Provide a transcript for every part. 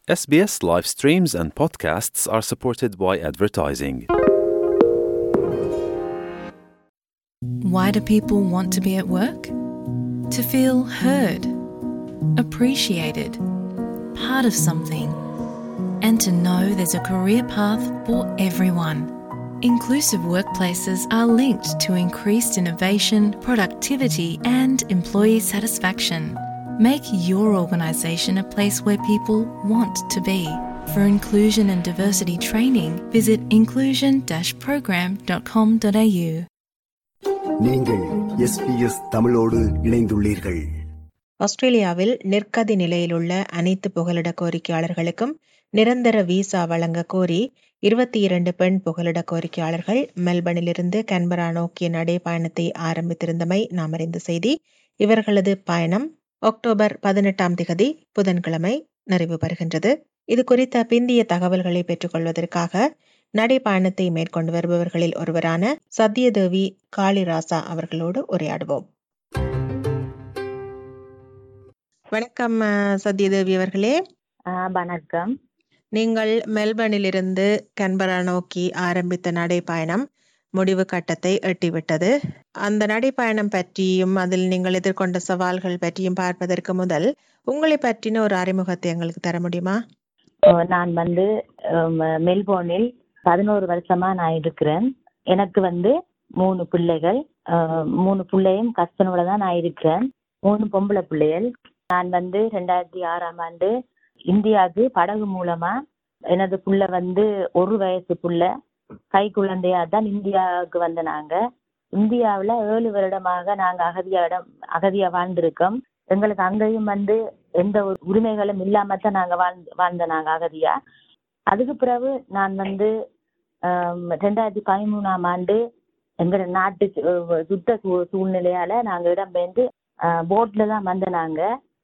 SBS live streams and podcasts are supported by advertising. Why do people want to be at work? To feel heard, appreciated, part of something, and to know there's a career path for everyone. Inclusive workplaces are linked to increased innovation, productivity, and employee satisfaction. Make your organisation a place where people want to be. For inclusion and diversity training, visit inclusion-program.com.au. நீங்கள் SBS தமிழோடு இணைந்துள்ளீர்கள் ஆஸ்திரேலியாவில் நிற்கதி நிலையிலுள்ள அனைத்து புகலிட கோரிக்கையாளர்களுக்கும் நிரந்தர visa வழங்க கோரி இருபத்தி இரண்டு பெண் புகலிட கோரிக்கையாளர்கள் மெல்பர்னிலிருந்து கன்பரா நோக்கிய நடைபயணத்தை ஆரம்பித்திருந்தமை நாம் அறிந்த செய்தி இவர்களது பயணம் அக்டோபர் பதினெட்டாம் திகதி புதன்கிழமை நிறைவு பெறுகின்றது இது குறித்த பிந்திய தகவல்களை பெற்றுக்கொள்வதற்காக நடைபயணத்தை மேற்கொண்டு வருபவர்களில் ஒருவரான சத்யதேவி காளிராசா அவர்களோடு உரையாடுவோம் வணக்கம் அஹ், சத்யதேவி அவர்களே ஆ, வணக்கம் நீங்கள் மெல்பர்னிலிருந்து கன்பரா நோக்கி ஆரம்பித்த நடைப்பயணம் முடிவு கட்டத்தை எட்டிவிட்டது அந்த நடைப்பயணம் பற்றியும் அதில் நீங்கள் எதிர்கொண்ட சவால்கள் பற்றியும் பார்ப்பதற்கு முதல் உங்களை பற்றின ஒரு அறிமுகத்தை எங்களுக்கு தர முடியுமா ஓ, நான் வந்து உம், மெல்போர்னில் பதினோரு வருஷமா நான் இருக்கிறேன் எனக்கு வந்து மூணு பிள்ளைகள் ஆ, மூணு பிள்ளையும் கஸ்பனோட தான் நான் இருக்கிறேன் மூணு பொம்பளை பிள்ளைகள் நான் வந்து ரெண்டாயிரத்தி ஆறாம் ஆண்டு இந்தியாவுக்கு படகு மூலமா எனது புள்ள வந்து ஒரு வயசு புள்ள கை குழந்தையா தான் இந்தியாவுக்கு வந்த நாங்க இந்தியாவுல ஏழு வருடமாக நாங்க அகதியாடம் அகதியா வாழ்ந்திருக்கோம் எங்களுக்கு அங்கேயும் வந்து எந்த ஒரு உரிமைகளும் இல்லாம தான் நாங்க வாழ்ந்து வாழ்ந்த நாங்க அகதியா அதுக்கு பிறகு நான் வந்து ஆம், ரெண்டாயிரத்தி பதிமூணாம் ஆண்டு எங்களோட நாட்டு சு- யுத்த சூ- சூழ்நிலையால நாங்க இடம்பெயர்ந்து போட்ல தான் வந்த நாங்க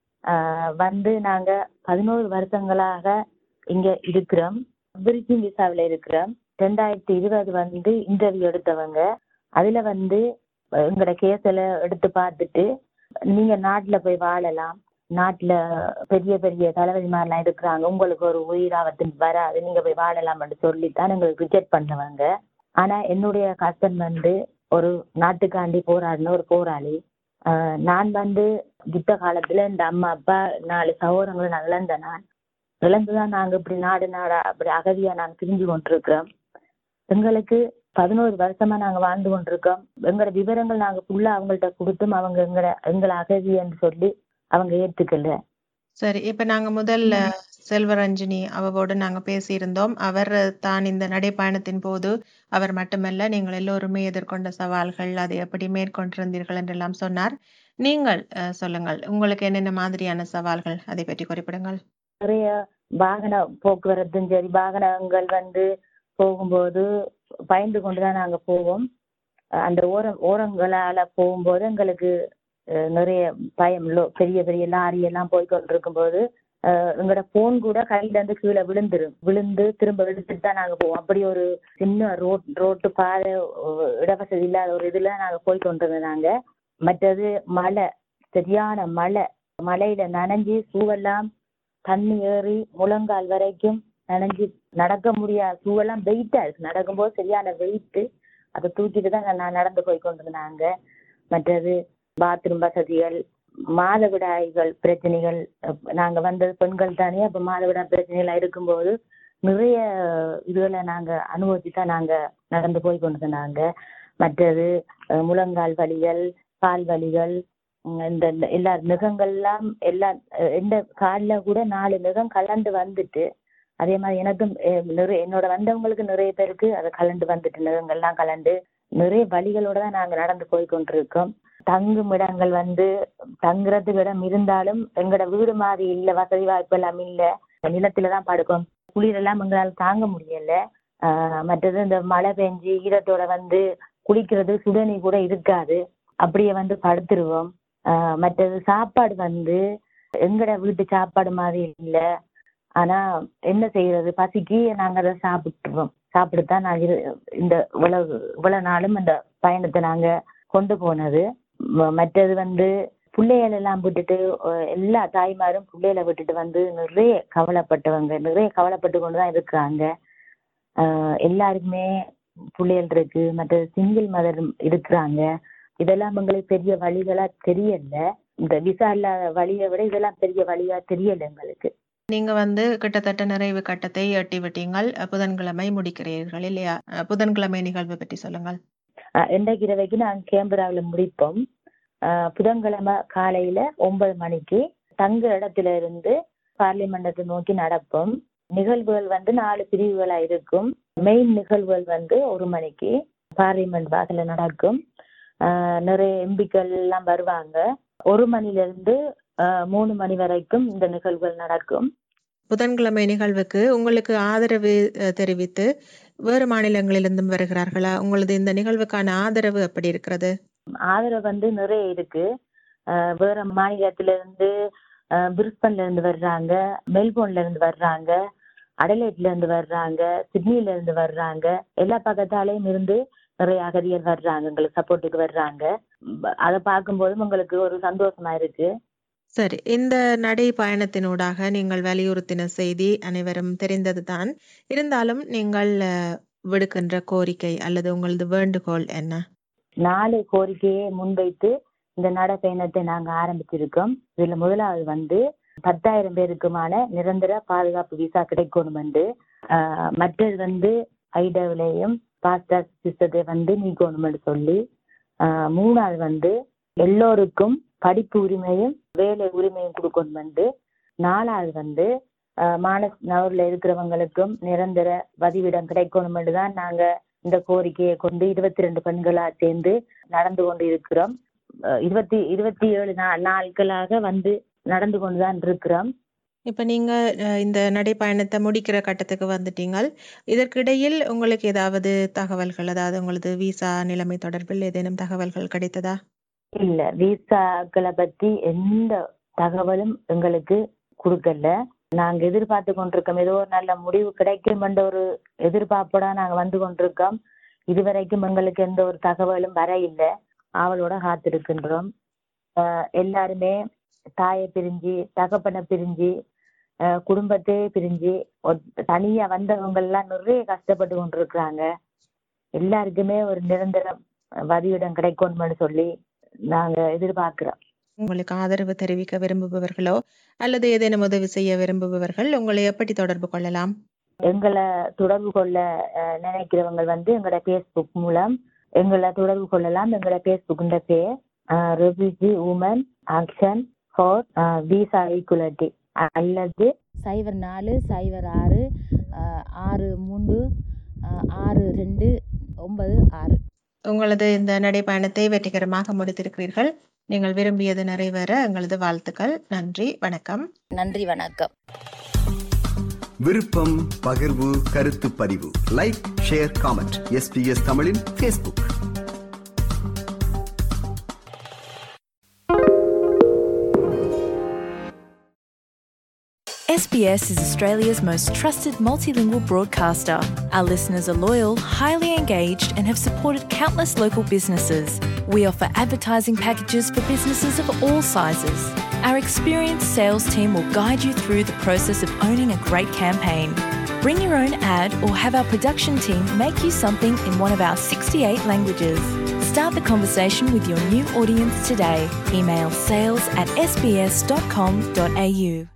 ஆஹ் வந்து நாங்க பதினோரு வருஷங்களாக இங்க இருக்கிறோம் விரிச்சிங் விசாவில் இருக்கிறோம் ரெண்டாயிரத்தி இருபது வந்து இன்டர்வியூ எடுத்தவங்க அதுல வந்து எங்களோட கேஸில் எடுத்து பார்த்துட்டு நீங்க நாட்டுல போய் வாழலாம் நாட்டுல பெரிய பெரிய தலைவலிமாரெல்லாம் இருக்கிறாங்க உங்களுக்கு ஒரு உயிர் ஆபத்து வராது நீங்க போய் வாழலாம்னு சொல்லித்தான் எங்களுக்கு ரிஜெக்ட் பண்ணுவாங்க ஆனா என்னுடைய கசன் வந்து ஒரு நாட்டுக்காண்டி போராடின ஒரு போராளி ஆஹ் நான் வந்து யுத்த காலத்துல இந்த அம்மா அப்பா நாலு சகோதரங்களை நான் இழந்த நான் இழந்துதான் நாங்க இப்படி நாடு நாடா அப்படி அகதியா நாங்க திரிஞ்சு கொண்டிருக்கிறோம் எங்களுக்கு பதினோரு வருஷமா நாங்க வாழ்ந்து கொண்டிருக்கோம் எங்களோட விவரங்கள் நாங்க ஃபுல்லா அவங்கள்ட்ட கொடுத்தும் அவங்க எங்களை எங்களை அகதின்னு சொல்லி அவங்க ஏத்துக்கல சரி இப்ப நாங்க முதல்ல செல்வரஞ்சினி அவவோடு நாங்க பேசியிருந்தோம் அவர் தான் இந்த நடைப்பயணத்தின் போது அவர் மட்டுமல்ல நீங்கள் எல்லோருமே எதிர்கொண்ட சவால்கள் அதை எப்படி மேற்கொண்டிருந்தீர்கள் என்றெல்லாம் சொன்னார் நீங்கள் அஹ், சொல்லுங்கள் உங்களுக்கு என்னென்ன மாதிரியான சவால்கள் அதை பற்றி குறிப்பிடுங்கள் நிறைய வாகன போக்குவரத்தும் சரி வாகனங்கள் வந்து போகும்போது பயந்து கொண்டுதான் நாங்க போவோம் அந்த ஓரம் ஓரங்களால போகும்போது எங்களுக்கு அஹ், நிறைய பயம் லோ- பெரிய பெரிய லாரி எல்லாம் போய் கொண்டிருக்கும் போது அஹ், எங்களோட போன் கூட கையில இருந்து கீழே விழுந்துரும் விழுந்து திரும்ப எடுத்துட்டு தான் நாங்க போவோம் அப்படி ஒரு சின்ன ரோட் ரோட்டு பாதை அஹ், இடவசதி இல்லாத ஒரு இதுல நாங்க போய் கொண்டிருந்தோம் நாங்க மற்றது மழை சரியான மழை மழையில நனைஞ்சு பூவெல்லாம் தண்ணி ஏறி முழங்கால் வரைக்கும் நனைஞ்சு நடக்க முடியாத பூவெல்லாம் வெயிட்டா இருக்கு நடக்கும்போது சரியான வெயிட்டு அதை தூக்கிட்டு தான் நான் நடந்து போய் கொண்டிருந்தாங்க மற்றது பாத்ரூம் வசதிகள் மாதவிடாய்கள் பிரச்சனைகள் அப்- நாங்க வந்தது பெண்கள் தானே அப்ப மாதவிடாய் பிரச்சனைகள் இருக்கும்போது நிறைய இதுகளை நாங்க அனுபவிச்சு தான் நாங்க நடந்து போய் கொண்டிருந்தாங்க மற்றது அஹ், முழங்கால் வலிகள் கால் வலிகள் உம், இந்த இந்த எல்லா நுகங்கள்லாம் எல்லா அஹ், எந்த கால்ல கூட நாலு நுகம் கலந்து வந்துட்டு அதே மாதிரி எனக்கும் அஹ், நிறைய என்னோட வந்தவங்களுக்கு நிறைய பேருக்கு அது கலந்து வந்துட்டு நுகங்கள்லாம் கலந்து நிறைய வழிகளோட தான் நாங்க நடந்து போய் கொண்டிருக்கோம் தங்கும் இடங்கள் வந்து தங்குறதுக்கு இடம் இருந்தாலும் எங்களோட வீடு மாதிரி இல்ல வசதி வாய்ப்பு எல்லாம் இல்ல நிலத்துல தான் படுக்கும் குளிரெல்லாம் எங்களால தாங்க முடியல ஆஹ் மற்றது இந்த மழை பெஞ்சு ஈரத்தோட வந்து குளிக்கிறது சுடுநீர் கூட இருக்காது அப்படியே வந்து படுத்துருவோம் ஆஹ் மற்றது சாப்பாடு வந்து எங்கட வீட்டு சாப்பாடு மாதிரி இல்ல ஆனா என்ன செய்யறது பசிக்கு நாங்க அதை சாப்பிட்டுருவோம் சாப்பிட்டுத்தான் நான் இரு இந்த இவ்வளவு இவ்வளவு நாளும் இந்த பயணத்தை நாங்க கொண்டு போனது ம- மற்றது வந்து பிள்ளைகள் எல்லாம் விட்டுட்டு அஹ், எல்லா தாய்மாரும் பிள்ளைகளை விட்டுட்டு வந்து நிறைய கவலைப்பட்டவங்க நிறைய கவலைப்பட்டு கொண்டு தான் இருக்காங்க ஆஹ் எல்லாருக்குமே பிள்ளைகள் இருக்கு மற்ற சிங்கிள் மதர் இருக்கிறாங்க இதெல்லாம் எங்களுக்கு பெரிய வழிகளா தெரியல இந்த விசா இல்லாத வழியை விட இதெல்லாம் பெரிய வழியா தெரியல எங்களுக்கு நீங்க வந்து கிட்டத்தட்ட நிறைவு கட்டத்தை எட்டி விட்டீங்கள் அஹ் புதன்கிழமை முடிக்கிறீர்கள் இல்லையா அஹ் புதன்கிழமை நிகழ்வு பற்றி சொல்லுங்கள் ஆஹ் இன்றைக்கு இரவைக்கு நாங்கள் கேம்பராவில் முடிப்போம் ஆஹ் புதன்கிழமை காலையில ஒன்பது மணிக்கு தங்க இடத்துல இருந்து பார்லிமெண்டத்தை நோக்கி நடப்போம் நிகழ்வுகள் வந்து நாலு பிரிவுகளா இருக்கும் மெயின் நிகழ்வுகள் வந்து ஒரு மணிக்கு பார்லிமெண்ட் வாசல்ல நடக்கும் ஆஹ் நிறைய எம்பிக்கள் எல்லாம் வருவாங்க ஒரு மணில இருந்து ஆஹ் மூணு மணி வரைக்கும் இந்த நிகழ்வுகள் நடக்கும் புதன்கிழமை நிகழ்வுக்கு உங்களுக்கு ஆதரவு அஹ், தெரிவித்து வேறு மாநிலங்களிலிருந்தும் வருகிறார்களா உங்களது இந்த நிகழ்வுக்கான ஆதரவு எப்படி இருக்கிறது ஆதரவு வந்து நிறைய இருக்கு அஹ் வேற மாநிலத்துல இருந்து அஹ் பிரிஸ்பன்ல இருந்து வர்றாங்க மெல்போர்ன்ல இருந்து வர்றாங்க அடலைட்ல இருந்து வர்றாங்க சிட்னில இருந்து வர்றாங்க எல்லா பக்கத்தாலையும் இருந்து நிறைய அகதிகள் வர்றாங்க எங்களுக்கு சப்போர்ட்டுக்கு வர்றாங்க ப- அதை பார்க்கும்போதும் உங்களுக்கு ஒரு சந்தோஷமா இருக்கு சரி இந்த நடை பயணத்தினூடாக நீங்கள் வலியுறுத்தின செய்தி அனைவரும் தெரிந்ததுதான் இருந்தாலும் நீங்கள் அஹ், விடுக்கின்ற கோரிக்கை அல்லது உங்களது வேண்டுகோள் என்ன நாலு கோரிக்கையை முன்வைத்து இந்த நடைப்பயணத்தை நாங்க ஆரம்பிச்சிருக்கோம் இதுல முதலாவது வந்து பத்தாயிரம் பேருக்குமான நிரந்தர பாதுகாப்பு விசா கிடைக்கணும் என்று ஆஹ், மற்றது வந்து ஐடவிலையும் பாஸ்டாக் சிஸ்டத்தை வந்து நீக்கணும் என்று சொல்லி ஆஹ், மூணாவது வந்து எல்லோருக்கும் படிப்பு உரிமையும் வேலை உரிமையும் கொடுக்கணும் என்று நாலாவது வந்து ஆஹ், மானஸ் நகர்ல இருக்கிறவங்களுக்கும் நிரந்தர பதிவிடம் கிடைக்கணும் என்று தான் நாங்க இந்த கோரிக்கையை கொண்டு இருபத்தி ரெண்டு பெண்களா சேர்ந்து நடந்து கொண்டு இருக்கிறோம் அஹ் இருபத்தி இருபத்தி ஏழு நா- நாட்களாக வந்து நடந்து கொண்டுதான் இருக்கிறோம் இப்ப நீங்க அஹ், இந்த நடைப்பயணத்தை முடிக்கிற கட்டத்துக்கு வந்துட்டீங்கள் இதற்கிடையில் உங்களுக்கு ஏதாவது தகவல்கள் அதாவது உங்களது விசா நிலைமை தொடர்பில் ஏதேனும் தகவல்கள் கிடைத்ததா இல்ல விசாக்களை பத்தி எந்த தகவலும் எங்களுக்கு கொடுக்கல நாங்க எதிர்பார்த்து கொண்டிருக்கோம் ஏதோ ஒரு நல்ல முடிவு கிடைக்கும் என்ற ஒரு எதிர்பார்ப்போட நாங்க வந்து கொண்டிருக்கோம் இதுவரைக்கும் எங்களுக்கு எந்த ஒரு தகவலும் வர இல்லை ஆவலோட காத்திருக்கின்றோம் ஆஹ் எல்லாருமே தாயை பிரிஞ்சு தகப்பனை பிரிஞ்சு ஆஹ் குடும்பத்தையே பிரிஞ்சு ஒத்- தனியா வந்தவங்க எல்லாம் நிறைய கஷ்டப்பட்டு கொண்டிருக்கிறாங்க எல்லாருக்குமே ஒரு நிரந்தர வதியிடம் கிடைக்கணும்னு சொல்லி நாங்க எதிர்பார்க்கிறோம் உங்களுக்கு ஆதரவு தெரிவிக்க விரும்புபவர்களோ அல்லது ஏதேனும் உதவி செய்ய விரும்புபவர்கள் உங்களை எப்படி தொடர்பு கொள்ளலாம் எங்களை தொடர்பு கொள்ள அஹ், நினைக்கிறவங்க வந்து எங்களோட ஃபேஸ்புக் மூலம் எங்களை தொடர்பு கொள்ளலாம் எங்களோட ஃபேஸ்புக்குன்ற பேர் refugee woman action for visa equality அல்லது சைபர் நாலு சைபர் ஆறு அஹ், ஆறு மூன்று அஹ், ஆறு ரெண்டு ஒன்பது ஆறு உங்களது இந்த நடைப்பயணத்தை வெற்றிகரமாக முடித்திருக்கிறீர்கள் நீங்கள் விரும்பியது நிறைவேற எங்களது வாழ்த்துக்கள் நன்றி வணக்கம் நன்றி வணக்கம் விருப்பம் பகிர்வு கருத்து பதிவு லைக் ஷேர் காமெண்ட் எஸ்பிஎஸ் தமிழின் Facebook SBS is Australia's most trusted multilingual broadcaster. Our listeners are loyal, highly engaged, and have supported countless local businesses. We offer advertising packages for businesses of all sizes. Our experienced sales team will guide you through the process of owning a great campaign. Bring your own ad or have our production team make you something in one of our 68 languages. Start the conversation with your new audience today. Email sales at sbs.com.au.